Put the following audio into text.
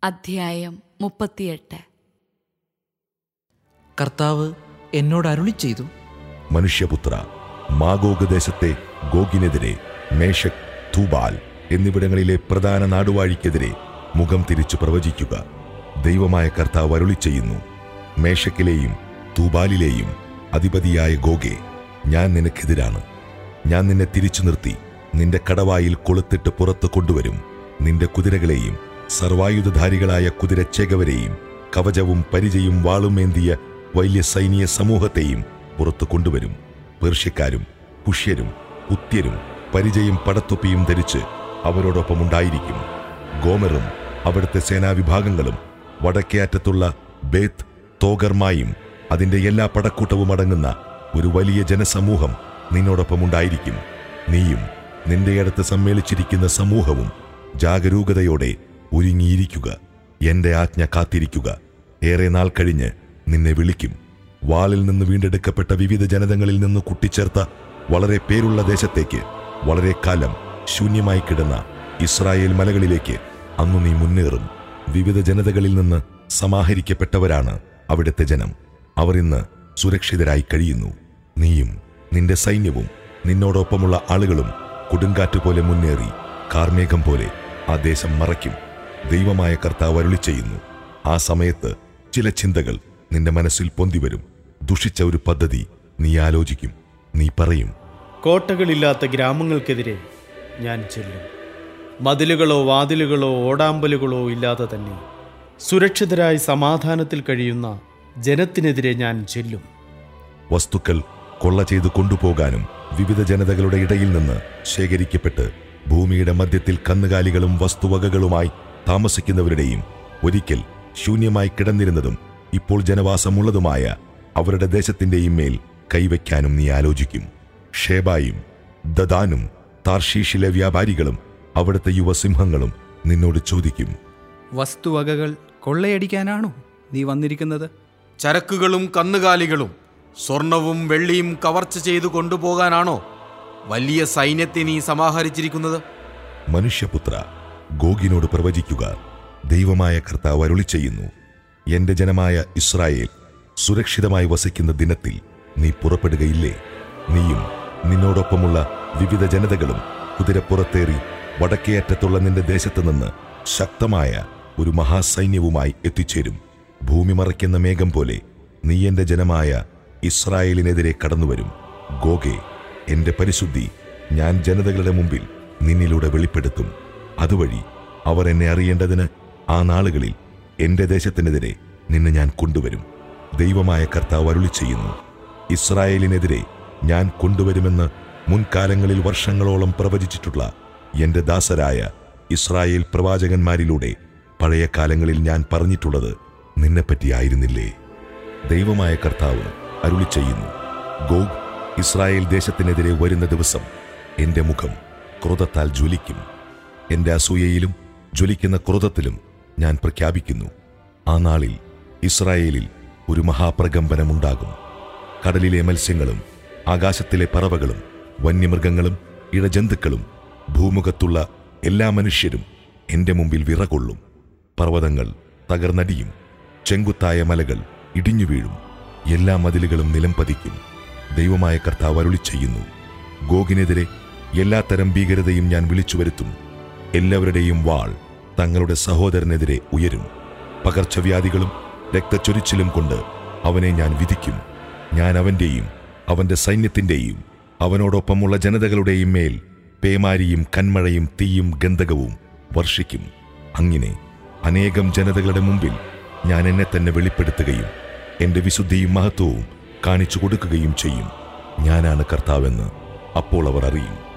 അധ്യായം മുപ്പത്തിയെട്ട് കർത്താവ് എന്നോട് അരുളി ചെയ്തു മനുഷ്യപുത്ര മാഗോഗ് ദേശത്തെ ഗോഗിനെതിരെ മേഷക് തൂബാൽ എന്നിവിടങ്ങളിലെ പ്രധാന നാടുവാഴിക്കെതിരെ മുഖം തിരിച്ചു പ്രവചിക്കുക ദൈവമായ കർത്താവ് അരുളി ചെയ്യുന്നു മേഷക്കിലെയും തൂബാലിലെയും അധിപതിയായ ഗോഗെ ഞാൻ നിനക്കെതിരാണ് ഞാൻ നിന്നെ തിരിച്ചു നിർത്തി നിന്റെ കടവായിൽ കൊളുത്തിട്ട് പുറത്തു കൊണ്ടുവരും നിന്റെ കുതിരകളെയും സർവായുധധാരികളായ കുതിരച്ചേകവരെയും കവചവും പരിചയും വാളുമേന്തിയ വലിയ സൈനിക സമൂഹത്തെയും പുറത്തു കൊണ്ടുവരും പേർഷ്യക്കാരും പുഷ്യരും പുത്യരും പരിചയും പടത്തൊപ്പിയും ധരിച്ച് അവരോടൊപ്പം ഉണ്ടായിരിക്കും ഗോമറും അവിടുത്തെ സേനാവിഭാഗങ്ങളും വടക്കേ അറ്റത്തുള്ള ബേത്ത് തോഗർമായും അതിന്റെ എല്ലാ പടക്കൂട്ടവും അടങ്ങുന്ന ഒരു വലിയ ജനസമൂഹം നിന്നോടൊപ്പം ഉണ്ടായിരിക്കും നീയും നിന്റെ അടുത്ത് സമ്മേളിച്ചിരിക്കുന്ന സമൂഹവും ജാഗരൂകതയോടെ ഒരുങ്ങിയിരിക്കുക എന്റെ ആജ്ഞ കാത്തിരിക്കുക ഏറെ നാൾ കഴിഞ്ഞ് നിന്നെ വിളിക്കും വാളിൽ നിന്ന് വീണ്ടെടുക്കപ്പെട്ട വിവിധ ജനതകളിൽ നിന്ന് കൂട്ടിച്ചേർത്ത വളരെ പേരുള്ള ദേശത്തേക്ക് വളരെ കാലം ശൂന്യമായി കിടന്ന ഇസ്രായേൽ മലകളിലേക്ക് അന്നു നീ മുന്നേറും വിവിധ ജനതകളിൽ നിന്ന് സമാഹരിക്കപ്പെട്ടവരാണ് അവിടുത്തെ ജനം അവർ ഇന്ന് സുരക്ഷിതരായി കഴിയുന്നു നീയും നിന്റെ സൈന്യവും നിന്നോടൊപ്പമുള്ള ആളുകളും കൊടുങ്കാറ്റ് പോലെ മുന്നേറി കാർമേഘം പോലെ ആ ദേശം മറയ്ക്കും ദൈവമായ കർത്താവ് അരുളി ചെയ്യുന്നു ആ സമയത്ത് ചില ചിന്തകൾ നിന്റെ മനസ്സിൽ പൊന്തിവരും ദുഷിച്ച ഒരു പദ്ധതി നീ ആലോചിക്കും നീ പറയും കോട്ടകളില്ലാത്ത ഗ്രാമങ്ങൾക്കെതിരെ ഞാൻ ചെല്ലും മതിലുകളോ വാതിലുകളോ ഓടാമ്പലുകളോ ഇല്ലാതെ തന്നെ സുരക്ഷിതരായി സമാധാനത്തിൽ കഴിയുന്ന ജനത്തിനെതിരെ ഞാൻ ചെല്ലും വസ്തുക്കൾ കൊള്ള ചെയ്ത് കൊണ്ടുപോകാനും വിവിധ ജനതകളുടെ ഇടയിൽ നിന്ന് ശേഖരിക്കപ്പെട്ട് ഭൂമിയുടെ മധ്യത്തിൽ കന്നുകാലികളും വസ്തുവകകളുമായി താമസിക്കുന്നവരുടെയും ഒരിക്കൽ ശൂന്യമായി കിടന്നിരുന്നതും ഇപ്പോൾ ജനവാസമുള്ളതുമായ അവരുടെ ദേശത്തിന്റെയും മേൽ കൈവയ്ക്കാനും നീ ആലോചിക്കും ഷേബായും ദദാനും താർഷീഷിലെ വ്യാപാരികളും അവിടുത്തെ യുവസിംഹങ്ങളും നിന്നോട് ചോദിക്കും വസ്തുവകകൾ കൊള്ളയടിക്കാനാണോ നീ വന്നിരിക്കുന്നത് ചരക്കുകളും കന്നുകാലികളും സ്വർണവും വെള്ളിയും കവർച്ച ചെയ്തു കൊണ്ടുപോകാനാണോ വലിയ സൈന്യത്തെ നീ സമാഹരിച്ചിരിക്കുന്നത് മനുഷ്യപുത്ര ഗോഗിനോട് പ്രവചിക്കുക ദൈവമായ കർത്താവ് അരുളി ചെയ്യുന്നു എന്റെ ജനമായ ഇസ്രായേൽ സുരക്ഷിതമായി വസിക്കുന്ന ദിനത്തിൽ നീ പുറപ്പെടുകയില്ലേ നീയും നിന്നോടൊപ്പമുള്ള വിവിധ ജനതകളും കുതിരപ്പുറത്തേറി വടക്കേ അറ്റത്തുള്ള നിന്റെ ദേശത്ത് നിന്ന് ശക്തമായ ഒരു മഹാസൈന്യവുമായി എത്തിച്ചേരും ഭൂമി മറയ്ക്കുന്ന മേഘം പോലെ നീ എന്റെ ജനമായ ഇസ്രായേലിനെതിരെ കടന്നുവരും ഗോഗെ എന്റെ പരിശുദ്ധി ഞാൻ ജനതകളുടെ മുമ്പിൽ നിന്നിലൂടെ വെളിപ്പെടുത്തും അതുവഴി അവർ എന്നെ അറിയേണ്ടതിന് ആ നാളുകളിൽ എന്റെ ദേശത്തിനെതിരെ നിന്നെ ഞാൻ കൊണ്ടുവരും ദൈവമായ കർത്താവ് അരുളി ചെയ്യുന്നു ഇസ്രായേലിനെതിരെ ഞാൻ കൊണ്ടുവരുമെന്ന് മുൻകാലങ്ങളിൽ വർഷങ്ങളോളം പ്രവചിച്ചിട്ടുള്ള എന്റെ ദാസരായ ഇസ്രായേൽ പ്രവാചകന്മാരിലൂടെ പഴയ കാലങ്ങളിൽ ഞാൻ പറഞ്ഞിട്ടുള്ളത് നിന്നെപ്പറ്റിയായിരുന്നില്ലേ ദൈവമായ കർത്താവ് അരുളി ചെയ്യുന്നു ഗോഗ് ഇസ്രായേൽ ദേശത്തിനെതിരെ വരുന്ന ദിവസം എന്റെ മുഖം ക്രോധത്താൽ ജ്വലിക്കും എന്റെ അസൂയയിലും ജ്വലിക്കുന്ന ക്രോധത്തിലും ഞാൻ പ്രഖ്യാപിക്കുന്നു ആ നാളിൽ ഇസ്രായേലിൽ ഒരു മഹാപ്രകമ്പനമുണ്ടാകും കടലിലെ മത്സ്യങ്ങളും ആകാശത്തിലെ പറവകളും വന്യമൃഗങ്ങളും ഇഴജന്തുക്കളും ഭൂമുഖത്തുള്ള എല്ലാ മനുഷ്യരും എന്റെ മുമ്പിൽ വിറകൊള്ളും പർവ്വതങ്ങൾ തകർന്നടിയും ചെങ്കുത്തായ മലകൾ ഇടിഞ്ഞു വീഴും എല്ലാ മതിലുകളും നിലം പതിക്കും ദൈവമായ കർത്താവ് അരുളി ചെയ്യുന്നു ഗോഗിനെതിരെ എല്ലാത്തരം ഭീകരതയും ഞാൻ വിളിച്ചു വരുത്തും എല്ലാവരുടെയും വാൾ തങ്ങളുടെ സഹോദരനെതിരെ ഉയരും പകർച്ചവ്യാധികളും രക്തച്ചൊരിച്ചിലും കൊണ്ട് അവനെ ഞാൻ വിധിക്കും ഞാൻ അവന്റെയും അവന്റെ സൈന്യത്തിന്റെയും അവനോടൊപ്പമുള്ള ജനതകളുടെയും മേൽ പേമാരിയും കന്മഴയും തീയും ഗന്ധകവും വർഷിക്കും അങ്ങനെ അനേകം ജനതകളുടെ മുമ്പിൽ ഞാൻ എന്നെ തന്നെ വെളിപ്പെടുത്തുകയും എന്റെ വിശുദ്ധിയും മഹത്വവും കാണിച്ചു കൊടുക്കുകയും ചെയ്യും ഞാനാണ് കർത്താവെന്ന് അപ്പോൾ അവർ അറിയും